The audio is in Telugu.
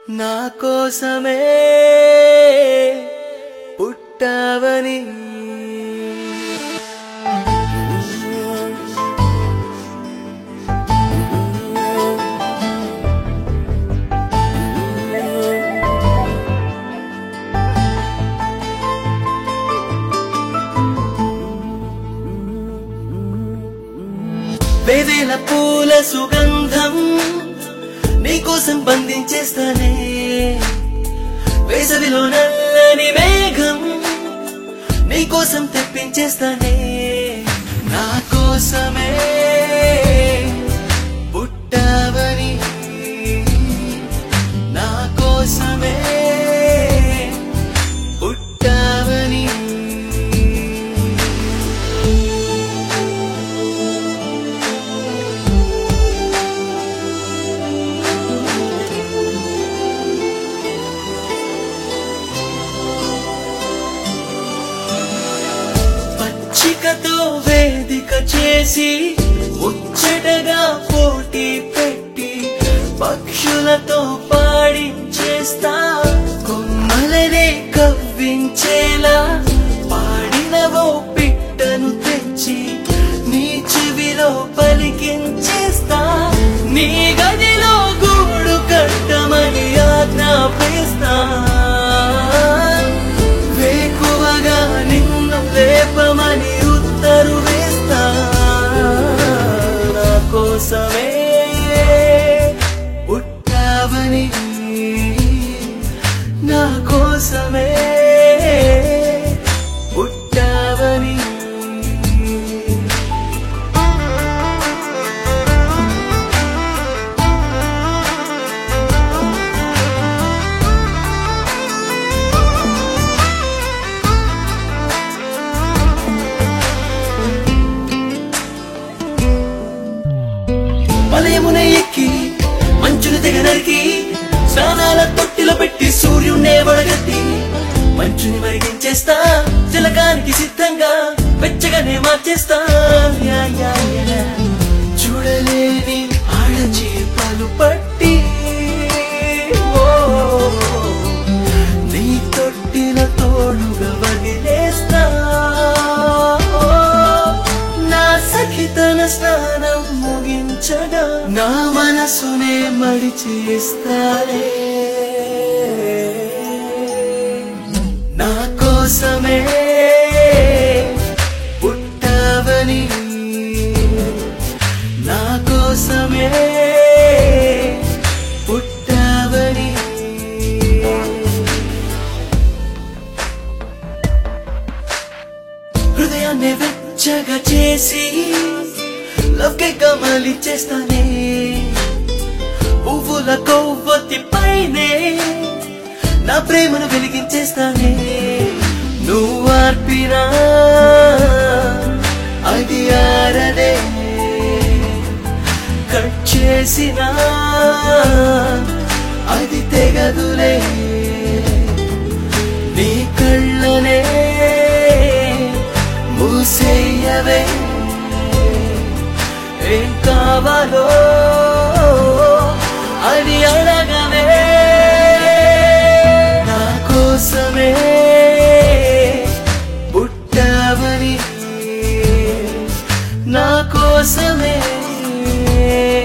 నా కోసమే పుట్టావని వేవేల పూల సుగంధం నీకోసం బంధించేస్తానే వేసవిలో నల్లని మేఘం నీకోసం తెప్పించేస్తానే నా కోసమే పుట్టావని నా కోసమే పుట్టావని పచ్చికతో వేదిక చేసి ముచ్చటగా పోటీ పెట్టి పక్షులతో పాడించేస్తా కొమ్మలనే కవ్వించేలా పాడినవో పిట్టను తెచ్చి నీ చెవిలో పలికించేస్తా నీ గదిలో గూడు కట్టమని ఆజ్ఞాపిస్తా వేకువగా నిన్ను లేపమని ఉత్తరు వేస్తా నా కోసమే పుట్టావని నా కోసమే పుట్టావని వలయమున ఎక్కి మంచును తెగ నరికి స్నానాల తొట్టిలో పెట్టి సూర్యున్నే వడగట్టి మంచుని మరిగించేస్తా తిలకానికి సిద్ధంగా వెచ్చగానే మార్చేస్తా యా, యా, యా. చూడలేని ఆడచేపలు పట్టి ఓ, నీ తొట్టిల తోడుగా వదిలేస్తా ఓ, నా సఖితన స్నానం ముగించగా నా మనసునే మడి చేస్తారే నా కోసమే పుట్టావని నా కోసమే పుట్టావని హృదయాన్ని వెచ్చగా చేసి లవ్ కమలి చేస్తానే పువ్వుల కొవ్వొత్తి పైనే నా ప్రేమను వెలిగించేస్తానే నువ్వు ఆర్పినా అది ఆరదే కట్ చేసినా అది తెగదులే నీ కళ్ళనే మూసేయవే ఏం కావాలో అని అడగవే నా కోసమే పుట్టావని నా కోసమే